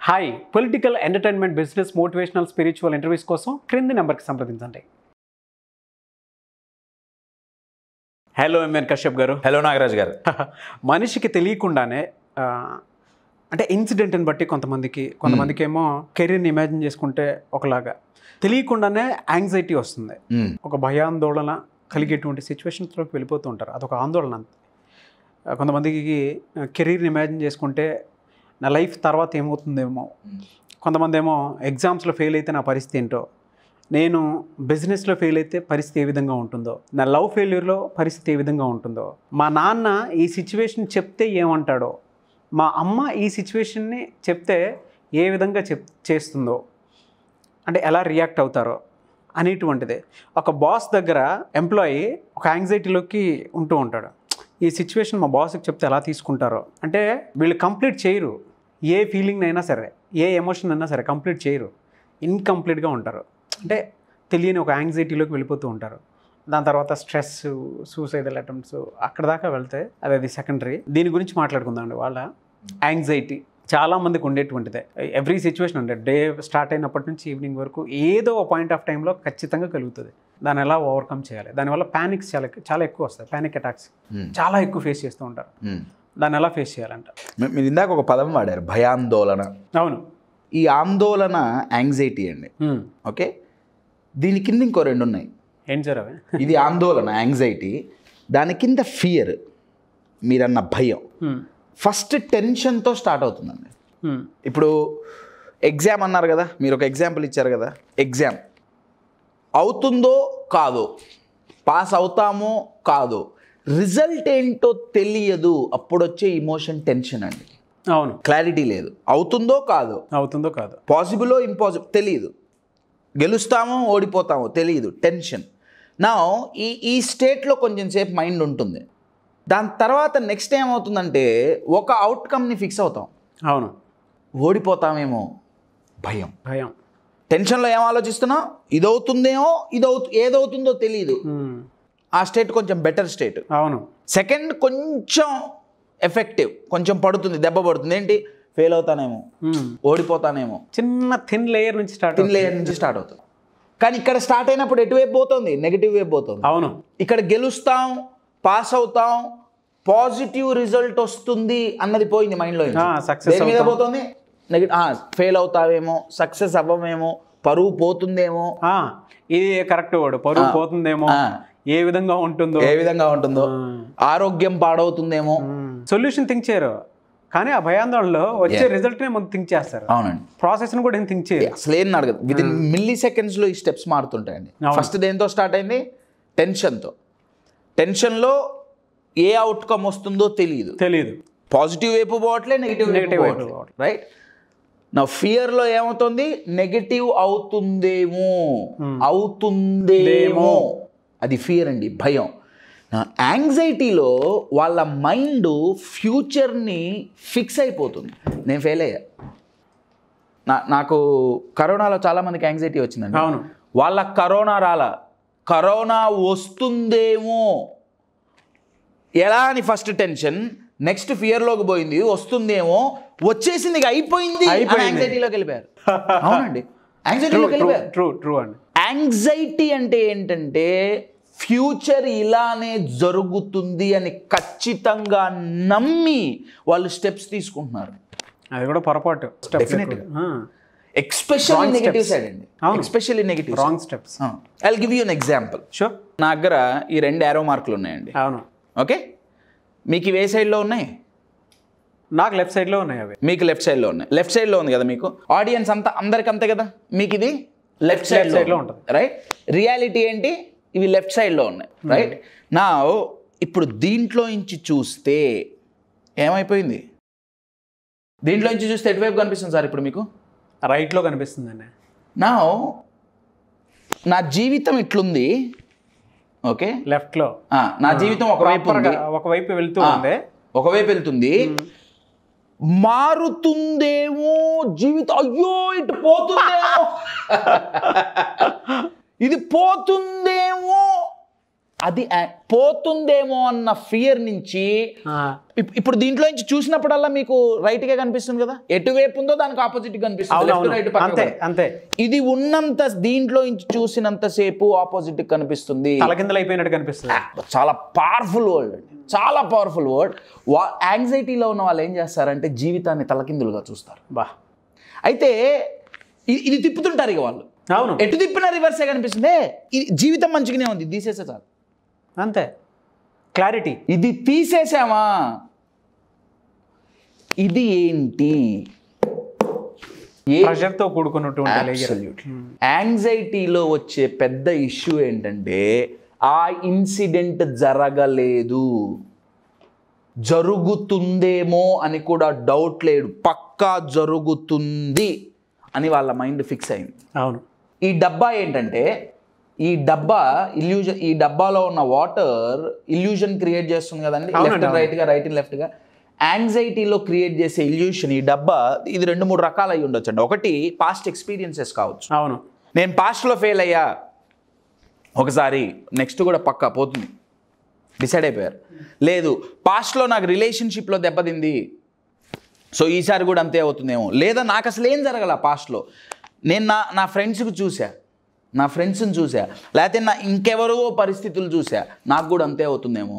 Hi political entertainment business motivational spiritual interviews కోసం క్రింది నెంబర్కి సంప్రదించండి హలో ఎంఎన్ కశ్యప్ గారు హలో నాగరాజ్ గారు మనిషికి తెలియకుండానే ఆ, అంటే ఇన్సిడెంట్ని బట్టి కొంతమందికి కొంతమందికి ఏమో కెరీర్ని ఇమాజిన్ చేసుకుంటే ఒకలాగా తెలియకుండానే యాంగ్జైటీ వస్తుంది మ్మ్. ఒక భయాందోళన కలిగేటువంటి సిచ్యువేషన్స్లోకి వెళ్ళిపోతూ ఉంటారు అదొక ఆందోళన అంతే ఆ, కొంతమందికి కెరీర్ని ఇమాజిన్ చేసుకుంటే నా లైఫ్ తర్వాత ఏమవుతుందేమో కొంతమంది ఏమో ఎగ్జామ్స్లో ఫెయిల్ అయితే నా పరిస్థితి ఏంటో నేను బిజినెస్లో ఫెయిల్ అయితే పరిస్థితి ఏ విధంగా ఉంటుందో నా లవ్ ఫెయిల్యూర్లో పరిస్థితి ఏ విధంగా ఉంటుందో మా నాన్న ఈ సిచ్యువేషన్ చెప్తే ఏమంటాడో మా అమ్మ ఈ సిచ్యువేషన్ని చెప్తే ఏ విధంగా చెప్ చేస్తుందో అంటే ఎలా రియాక్ట్ అవుతారో అనేటువంటిది ఒక బాస్ దగ్గర ఎంప్లాయీ ఒక యాంగ్జైటీలోకి ఉంటూ ఉంటాడు ఈ సిచ్యువేషన్ మా బాస్కి చెప్తే ఎలా తీసుకుంటారో అంటే వీళ్ళు కంప్లీట్ చేయరు ఏ ఫీలింగ్ అయినా సరే ఏ ఎమోషన్ అయినా సరే కంప్లీట్ చేయరు ఇన్కంప్లీట్గా ఉంటారు అంటే తెలియని ఒక యాంగ్జైటీలోకి వెళ్ళిపోతూ ఉంటారు దాని తర్వాత స్ట్రెస్ సూసైడల్ అటెంప్ట్స్ అక్కడ దాకా వెళ్తే అది అది సెకండరీ దీని గురించి మాట్లాడుకుందామండి వాళ్ళ యాంగ్జైటీ చాలా మందికి ఉండేటువంటిదే ఎవ్రీ సిచ్యువేషన్ ఉండే డే స్టార్ట్ అయినప్పటి నుంచి ఈవినింగ్ వరకు ఏదో ఒక పాయింట్ ఆఫ్ టైంలో ఖచ్చితంగా కలుగుతుంది దాన్ని ఎలా ఓవర్కమ్ చేయాలి దానివల్ల ప్యానిక్స్ చాలా చాలా ఎక్కువ వస్తాయి ప్యానిక్ అటాక్స్ మ్మ్. చాలా ఎక్కువ ఫేస్ చేస్తూ ఉంటారు మ్మ్. దాన్ని ఎలా ఫేస్ చేయాలంట మీ- మీరు ఇందాక ఒక పదం వాడారు భయాందోళన అవును ఈ ఆందోళన యాంగ్జైటీ అండి మ్మ్. ఓకే దీని కింద ఇంకో రెండు ఉన్నాయి ఏంటి సార్ అవి ఇది ఆందోళన యాంగ్జైటీ దాని కింద ఫియర్ మీరన్న భయం మ్మ్. ఫస్ట్ టెన్షన్తో స్టార్ట్ అవుతుందండి మ్మ్. ఇప్పుడు ఎగ్జామ్ అన్నారు కదా మీరు ఒక ఎగ్జాంపుల్ ఇచ్చారు కదా ఎగ్జామ్ అవుతుందో కాదో పాస్ అవుతామో కాదో రిజల్ట్ ఏంటో తెలియదు అప్పుడు వచ్చే ఇమోషన్ టెన్షన్ అండి అవును క్లారిటీ లేదు అవుతుందో కాదో అవుతుందో కాదు పాసిబులో ఇంపాసిబుల్ తెలియదు గెలుస్తామో ఓడిపోతామో తెలియదు టెన్షన్ నా ఈ ఈ స్టేట్లో కొంచెం సేపు మైండ్ ఉంటుంది దాని తర్వాత నెక్స్ట్ ఏమవుతుందంటే ఒక అవుట్కమ్ని ఫిక్స్ అవుతాం అవును ఓడిపోతామేమో భయం భయం టెన్షన్లో ఏం ఆలోచిస్తున్నాం ఇదవుతుందేమో ఇదవుతు ఏదవుతుందో తెలియదు మ్మ్. ఆ స్టేట్ కొంచెం బెటర్ స్టేట్ అవును సెకండ్ కొంచెం ఎఫెక్టివ్ కొంచెం పడుతుంది దెబ్బ పడుతుంది ఏంటి ఫెయిల్ అవుతానేమో మ్మ్. ఓడిపోతానేమో చిన్న థిన్ లేయర్ నుంచి స్టార్ట్ టిన్ లేయర్ నుంచి స్టార్ట్ అవుతుంది కానీ ఇక్కడ స్టార్ట్ అయినప్పుడు ఎటువైపు పోతుంది నెగిటివ్ వైపు పోతుంది అవును ఇక్కడ గెలుస్తాం పాస్ అవుతాం పాజిటివ్ రిజల్ట్ వస్తుంది అన్నది పోయింది మైండ్లో ఆ, success దేని మీద అవుతాం. పోతుంది నెగిటివ్ ఫెయిల్ అవుతావేమో సక్సెస్ అవ్వమేమో పరువు పోతుందేమో ఆ, ఇది కరెక్ట్ వాడు పరువు పోతుందేమో ఆ. ఏ విధంగా ఉంటుందో ఏ విధంగా ఉంటుందో ఆరోగ్యం పాడవుతుందేమో సొల్యూషన్ థింక్ చేయరు కానీ ఆ భయాందోళనలో వచ్చే రిజల్ట్నే ముందు థింక్ చేస్తారు అవునండి ప్రాసెస్ని కూడా ఏం థింక్ చేయరు అసలు ఏం అడగదు విత్ ఇన్ మిల్లీ సెకండ్స్లో ఈ స్టెప్స్ మారుతుంటాయండి అవును. ఫస్ట్ దేంతో స్టార్ట్ అయింది టెన్షన్తో టెన్షన్లో ఏ అవుట్కమ్ వస్తుందో తెలియదు తెలియదు పాజిటివ్ వైపు పోవట్లే నెగిటివ్ Negative వైపు వైపు పోవట్లే రైట్ నా ఫియర్లో ఏమవుతుంది నెగిటివ్ అవుతుందేమో అవుతుందేమో అది ఫియర్ అండి భయం నా యాంగ్జైటీలో వాళ్ళ మైండ్ ఫ్యూచర్ని ఫిక్స్ అయిపోతుంది నేను ఫెయిల్ అయ్యా నా నాకు కరోనాలో చాలా మందికి యాంగ్జైటీ వచ్చిందండి అవును వాళ్ళ కరోనా రాలా కరోనా వస్తుందేమో ఎలా అని ఫస్ట్ టెన్షన్ నెక్స్ట్ ఫియర్లోకి పోయింది వస్తుందేమో వచ్చేసింది ఇక అయిపోయింది అయిపోయింది. యాంగ్జైటీలోకి వెళ్ళిపోయారు అవునండి యాంగ్జైటీలోకి వెళ్ళిపోయారు ట్రూ ట్రూ అండి యాంగ్జైటీ అంటే ఏంటంటే ఫ్యూచర్ ఇలానే జరుగుతుంది అని ఖచ్చితంగా నమ్మి వాళ్ళు స్టెప్స్ తీసుకుంటున్నారు అది కూడా పొరపాటు Definitely. Especially Wrong negative steps. Side అండి అవును. Especially negative wrong steps I give you an example sure నా దగ్గర ఈ రెండు యారో మార్కులు ఉన్నాయండి అవును ఓకే మీకు ఇవి ఏ సైడ్లో ఉన్నాయి నాకు లెఫ్ట్ సైడ్లో ఉన్నాయి అవి మీకు లెఫ్ట్ సైడ్లో ఉన్నాయి లెఫ్ట్ సైడ్లో ఉంది కదా మీకు ఆడియన్స్ అంతా అందరికి అంతే కదా మీకు ఇది లెఫ్ట్ side లో సైడ్లో ఉంటుంది. రైట్ రియాలిటీ ఏంటి ఇవి లెఫ్ట్ సైడ్లో ఉన్నాయి రైట్ నా ఇప్పుడు దీంట్లో నుంచి చూస్తే ఏమైపోయింది దీంట్లో నుంచి చూస్తే ఎటువైపు కనిపిస్తుంది సార్ ఇప్పుడు మీకు రైట్లో కనిపిస్తుందండి నా నా జీవితం ఇట్లుంది ఓకే లెఫ్ట్లో ఆ, నా జీవితం ఒకవైపు ఉంది ఒకవైపు వెళ్తూ ఆ, ఉంది ఒకవైపు వెళ్తుంది మారుతుందేమో జీవితం అయ్యో ఇటు పోతుందేమో ఇది పోతుందేమో అది ఆ- పోతుందేమో అన్న ఫియర్ నుంచి ఆ, ఇప్- ఇప్పుడు దీంట్లో నుంచి చూసినప్పుడల్లా మీకు రైట్ గా కనిపిస్తుంది కదా ఎటువైపు ఉందో దానికి ఆపోజిట్ కనిపిస్తుంది అవును, Left, అవును. right పక్కన అంతే పక్కన. అంతే ఇది ఉన్నంత దీంట్లో నుంచి చూసినంత సేపు ఆపోజిట్ కనిపిస్తుంది తలకిందలు అయిపోయినట్టు కనిపిస్తుంది చాలా పవర్ఫుల్ వర్డ్ అండి చాలా పవర్ఫుల్ వర్డ్ వా యాంగ్జైటీలో ఉన్న వాళ్ళు ఏం చేస్తారంటే జీవితాన్ని తలకిందులుగా చూస్తారు బా అయితే ఇ- ఇది తిప్పుతుంటారు ఇక వాళ్ళు అవును ఎటు తిప్పినా రివర్సే కనిపిస్తుంది ఏ, ఇది జీవితం మంచిగానే ఉంది ఇది తీసేసే చాలు అంతే క్లారిటీ ఇది తీసేసామా ఇది ఏంటి ఏ ప్రెషర్తో కూడుకున్నటువంటి లేయర్ యాంగ్జైటీలో వచ్చే పెద్ద ఇష్యూ ఏంటంటే ఆ ఇన్సిడెంట్ జరగలేదు జరుగుతుందేమో అని కూడా డౌట్ లేడు పక్కా జరుగుతుంది అని వాళ్ళ మైండ్ ఫిక్స్ అయింది అవును ఈ డబ్బా ఏంటంటే ఈ డబ్బా ఇల్యూజన్ ఈ డబ్బాలో ఉన్న వాటర్ ఇల్యూజన్ క్రియేట్ చేస్తుంది కదండి అవునండి, లెఫ్ట్ అవును. రైట్ గా రైట్ లెఫ్ట్ గా యాంగ్జైటీలో క్రియేట్ చేసే ఇల్యూషన్ ఈ డబ్బా ఇది రెండు మూడు రకాలు అయి ఉండొచ్చు అండి ఒకటి పాస్ట్ ఎక్స్పీరియన్సెస్ కావచ్చు అవును నేను పాస్ట్లో ఫెయిల్ అయ్యా ఒకసారి నెక్స్ట్ కూడా పక్కా పోతుంది డిసైడ్ అయిపోయారు లేదు పాస్ట్లో నాకు రిలేషన్షిప్లో దెబ్బతింది సో ఈసారి కూడా అంతే అవుతుందేమో లేదా నాకు అసలు ఏం జరగల పాస్ట్లో నేను నా నా ఫ్రెండ్స్కి చూసా నా ఫ్రెండ్స్ని చూసా లేకపోతే నా ఇంకెవరో పరిస్థితులు చూసా నాకు కూడా అంతే అవుతుందేమో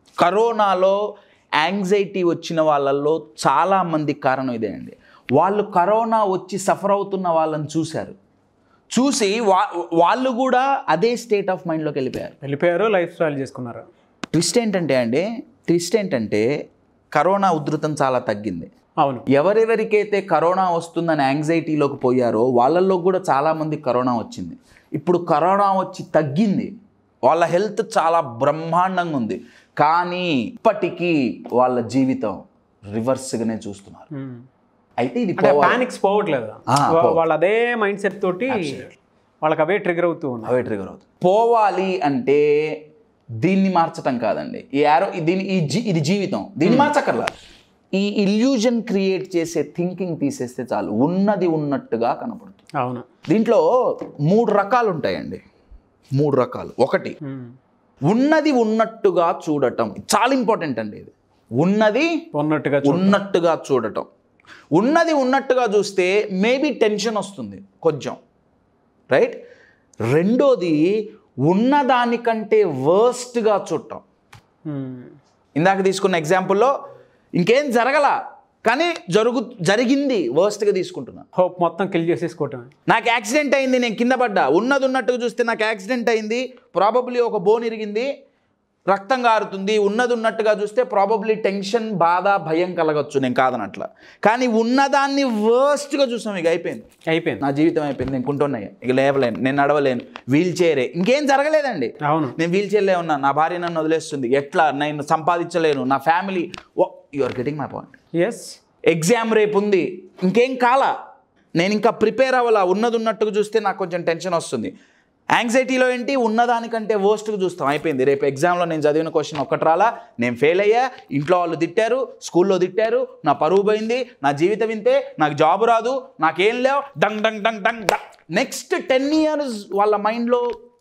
కరోనాలో యాంగ్జైటీ వచ్చిన వాళ్ళల్లో చాలామంది కారణం ఇదే అండి వాళ్ళు కరోనా వచ్చి సఫర్ అవుతున్న వాళ్ళని చూశారు చూసి వా వాళ్ళు కూడా అదే స్టేట్ ఆఫ్ మైండ్లోకి వెళ్ళిపోయారు వెళ్ళిపోయారు లైఫ్ స్టైల్ చేసుకున్నారు ట్విస్ట్ ఏంటంటే అండి ట్విస్ట్ ఏంటంటే కరోనా ఉధృతం చాలా తగ్గింది అవును ఎవరెవరికైతే కరోనా వస్తుందని యాంగ్జైటీలోకి పోయారో వాళ్ళల్లో కూడా చాలామంది కరోనా వచ్చింది ఇప్పుడు కరోనా వచ్చి తగ్గింది వాళ్ళ హెల్త్ చాలా బ్రహ్మాండంగా ఉంది కానీ ఇప్పటికీ వాళ్ళ జీవితం రివర్స్గానే చూస్తున్నారు ఉమ్. అయితే ఇది అంటే పోవాలి. పానిక్స్ పోవట్లేదు ఆ, వా- పోవు. వాళ్ళు అదే మైండ్ సెట్ తోటి వాళ్ళకి అవే ట్రిగర్ అవుతూ ఉన్నాయి అవే ట్రిగర్ అవుతుంది పోవాలి అంటే దీన్ని మార్చటం కాదండి ఈ యారో దీని ఈ జీ ఇది జీవితం దీన్ని మార్చక్కర్లా ఈ ఇల్యూజన్ క్రియేట్ చేసే థింకింగ్ తీసేస్తే చాలు ఉన్నది ఉన్నట్టుగా కనపడుతుంది అవును దీంట్లో మూడు రకాలు ఉంటాయండి మూడు రకాలు ఒకటి ఉమ్. ఉన్నది ఉన్నట్టుగా చూడటం చాలా ఇంపార్టెంట్ అండి ఇది ఉన్నది ఉన్నట్టుగా చూ- ఉన్నట్టుగా చూడటం ఉన్నది ఉన్నట్టుగా చూస్తే మేబీ టెన్షన్ వస్తుంది కొంచెం రైట్ రెండోది ఉన్నదానికంటే వర్స్ట్గా చూడటం ఉమ్. ఇందాక తీసుకున్న ఎగ్జాంపుల్లో ఇంకేం జరగల కానీ జరుగు జరిగింది వర్స్ట్గా తీసుకుంటున్నా హోప్ మొత్తం కిల్ చేసేసుకోవటమే నాకు యాక్సిడెంట్ అయింది నేను కింద పడ్డా ఉన్నది ఉన్నట్టుగా చూస్తే నాకు యాక్సిడెంట్ అయింది ప్రాబబ్లీ ఒక బోన్ ఇరిగింది రక్తం కారుతుంది ఉన్నది ఉన్నట్టుగా చూస్తే ప్రాబబ్లీ టెన్షన్ బాధ భయం కలగచ్చు నేను కాదనట్ల కానీ ఉన్నదాన్ని వర్స్ట్గా చూసాం ఇక అయిపోయింది అయిపోయింది నా జీవితం అయిపోయింది నేను కుంటున్నాయి ఇక లేవలేను నేను నడవలేను వీల్ చైరే ఇంకేం జరగలేదండి అవును నేను వీల్ చైర్లే ఉన్నా నా భార్య నన్ను వదిలేస్తుంది ఎట్లా నేను సంపాదించలేను నా family you are getting my point yes exam రేపు ఉంది ఇంకేం కాలా నేను ఇంకా ప్రిపేర్ అవ్వాలా ఉన్నది ఉన్నట్టుగా చూస్తే నాకు కొంచెం టెన్షన్ వస్తుంది యాంగ్జైటీలో ఏంటి ఉన్నదానికంటే వర్స్ట్గా చూస్తాం అయిపోయింది రేపు ఎగ్జామ్లో నేను చదివిన క్వశ్చన్ ఒక్కటి రాలా నేను ఫెయిల్ అయ్యా ఇంట్లో వాళ్ళు తిట్టారు స్కూల్లో తిట్టారు నా పరువు పోయింది నా జీవితం ఇంతే నాకు జాబ్ రాదు నాకేం లేవు డంగ్ డంగ్ డంగ్ డంగ్ డంగ్ నెక్స్ట్ టెన్ ఇయర్స్ వాళ్ళ మైండ్లో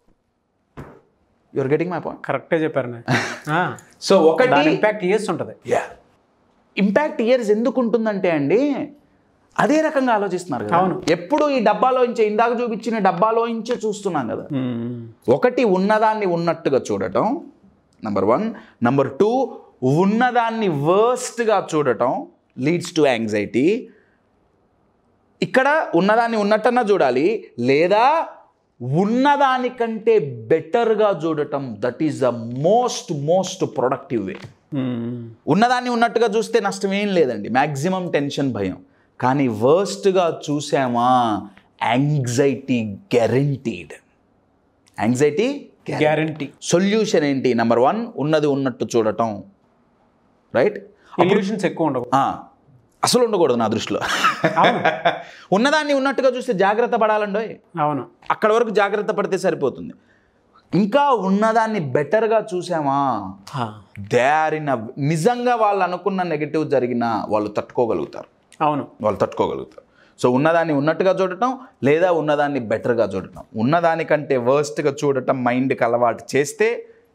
యువర్ గెటింగ్ మై పాయింట్ కరెక్టే చెప్పారు నేను. ఆ, సో ఒకటి దాని ఇంపాక్ట్ ఇయర్స్ ఉంటుంది ఇంపాక్ట్ ఇయర్స్ ఎందుకు ఉంటుందంటే అండి అదే రకంగా ఆలోచిస్తున్నారు కదా అవును. ఎప్పుడు ఈ డబ్బాలో ఇంచే ఇందాక చూపించిన డబ్బాలో ఇంచే చూస్తున్నాం కదా ఉమ్. ఒకటి ఉన్నదాన్ని ఉన్నట్టుగా చూడటం నంబర్ వన్ నంబర్ టూ ఉన్నదాన్ని వర్స్ట్గా చూడటం లీడ్స్ టు యాంగ్జైటీ ఇక్కడ ఉన్నదాన్ని ఉన్నట్టన్నా చూడాలి లేదా ఉన్నదానికంటే బెటర్గా చూడటం that is the most most productive way um. ఉన్నదాన్ని ఉన్నట్టుగా చూస్తే నష్టం ఏం లేదండి మ్యాక్సిమం టెన్షన్ భయం కానీ వర్స్ట్గా చూసామా anxiety guaranteed anxiety guarantee solution ఏంటి నెంబర్ వన్ ఉన్నది ఉన్నట్టు చూడటం రైట్ ఇల్యూషన్స్ ఎక్కువ ఉండవు అసలు ఉండకూడదు నా దృష్టిలో అవును ఉన్నదాన్ని ఉన్నట్టుగా చూస్తే జాగ్రత్త పడాలండోయ్ అవును అక్కడ వరకు జాగ్రత్త పడితే సరిపోతుంది ఇంకా ఉన్నదాన్ని బెటర్గా చూసామా ఆ, దే ఆర్ ఇన్ నిజంగా వాళ్ళు అనుకున్న నెగటివ్ జరిగినా వాళ్ళు తట్టుకోగలుగుతారు అవును వాళ్ళు తట్టుకోగలుగుతారు సో ఉన్నదాన్ని ఉన్నట్టుగా చూడటం లేదా ఉన్నదాన్ని బెటర్గా చూడటం ఉన్నదానికంటే వర్స్ట్గా చూడటం మైండ్కి అలవాటు చేస్తే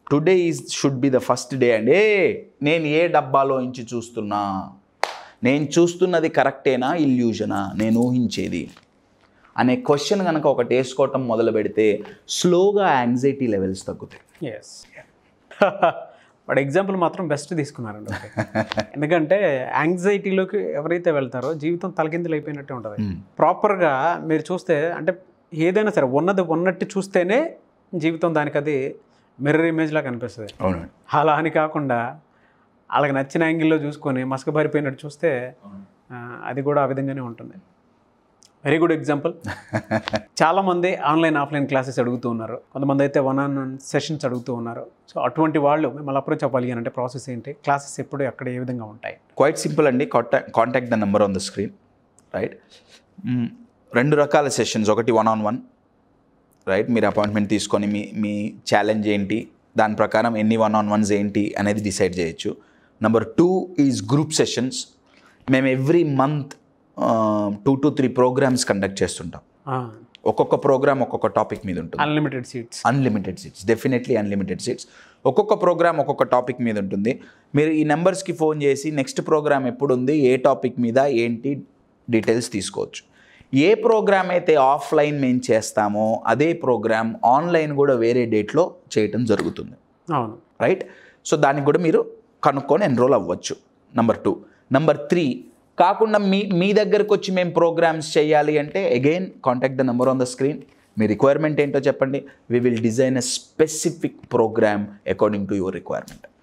today is should be the first day and ఏ నేను ఏ డబ్బాలో ఇంచి చూస్తున్నా నేను చూస్తున్నది కరెక్టేనా ఇల్యూజనా నేను ఊహించేది అనే క్వశ్చన్ కనుక ఒకటి వేసుకోవటం మొదలు పెడితే స్లోగా యాంగ్జైటీ లెవెల్స్ తగ్గుతాయి ఎస్ వాడు ఎగ్జాంపుల్ మాత్రం బెస్ట్ తీసుకున్నారండి ఒకటి. ఎందుకంటే యాంగ్జైటీలోకి ఎవరైతే వెళ్తారో జీవితం తలకిందులు అయిపోయినట్టే ఉంటుంది ప్రాపర్గా మీరు చూస్తే అంటే ఏదైనా సరే ఉన్నది ఉన్నట్టు చూస్తేనే జీవితం దానికి అది మిర్రర్ ఇమేజ్లా కనిపిస్తుంది అవునండి అలా అని కాకుండా వాళ్ళకి నచ్చిన యాంగిల్లో చూసుకొని మసకబారిపోయినట్టు చూస్తే ఆ, అది కూడా ఆ విధంగానే ఉంటుంది వెరీ గుడ్ ఎగ్జాంపుల్ చాలామంది ఆన్లైన్ ఆఫ్లైన్ క్లాసెస్ అడుగుతూ ఉన్నారు కొంతమంది అయితే వన్ ఆన్ వన్ సెషన్స్ అడుగుతూ ఉన్నారు సో అటువంటి వాళ్ళు మిమ్మల్ని అప్రోచ్ అవ్వాలి అని అంటే ప్రాసెస్ ఏంటి క్లాసెస్ ఎప్పుడు ఎక్కడ ఏ విధంగా ఉంటాయి క్వైట్ సింపుల్ అండి contact contact the number on the screen right రెండు రకాల సెషన్స్ ఒకటి వన్ ఆన్ వన్ రైట్ మీరు అపాయింట్మెంట్ తీసుకొని మీ మీ ఛాలెంజ్ ఏంటి దాని ప్రకారం ఎన్ని వన్ ఆన్ వన్స్ ఏంటి అనేది డిసైడ్ చేయొచ్చు number two is group sessions మేము every month two to three programs conduct చేస్తుంటాం ఒక్కొక్క ప్రోగ్రామ్ ఒక్కొక్క టాపిక్ మీద ఉంటుంది unlimited seats unlimited seats definitely unlimited seats ఒక్కొక్క ప్రోగ్రామ్ ఒక్కొక్క టాపిక్ మీద ఉంటుంది మీరు ఈ నెంబర్స్కి ఫోన్ చేసి నెక్స్ట్ ప్రోగ్రామ్ ఎప్పుడు ఉంది ఏ టాపిక్ మీద ఏంటి డీటెయిల్స్ తీసుకోవచ్చు ఏ ప్రోగ్రామ్ అయితే ఆఫ్లైన్ మేము చేస్తామో అదే ప్రోగ్రామ్ ఆన్లైన్ కూడా వేరే డేట్లో చేయటం జరుగుతుంది అవును రైట్ సో దానికి కూడా మీరు కనుక్కొని ఎన్రోల్ అవ్వచ్చు నంబర్ టూ నంబర్ త్రీ కాకుండా మీ మీ దగ్గరకు వచ్చి మేము ప్రోగ్రామ్స్ చేయాలి అంటే again contact the number on the screen మీ రిక్వైర్మెంట్ ఏంటో చెప్పండి we will design a specific program according to your requirement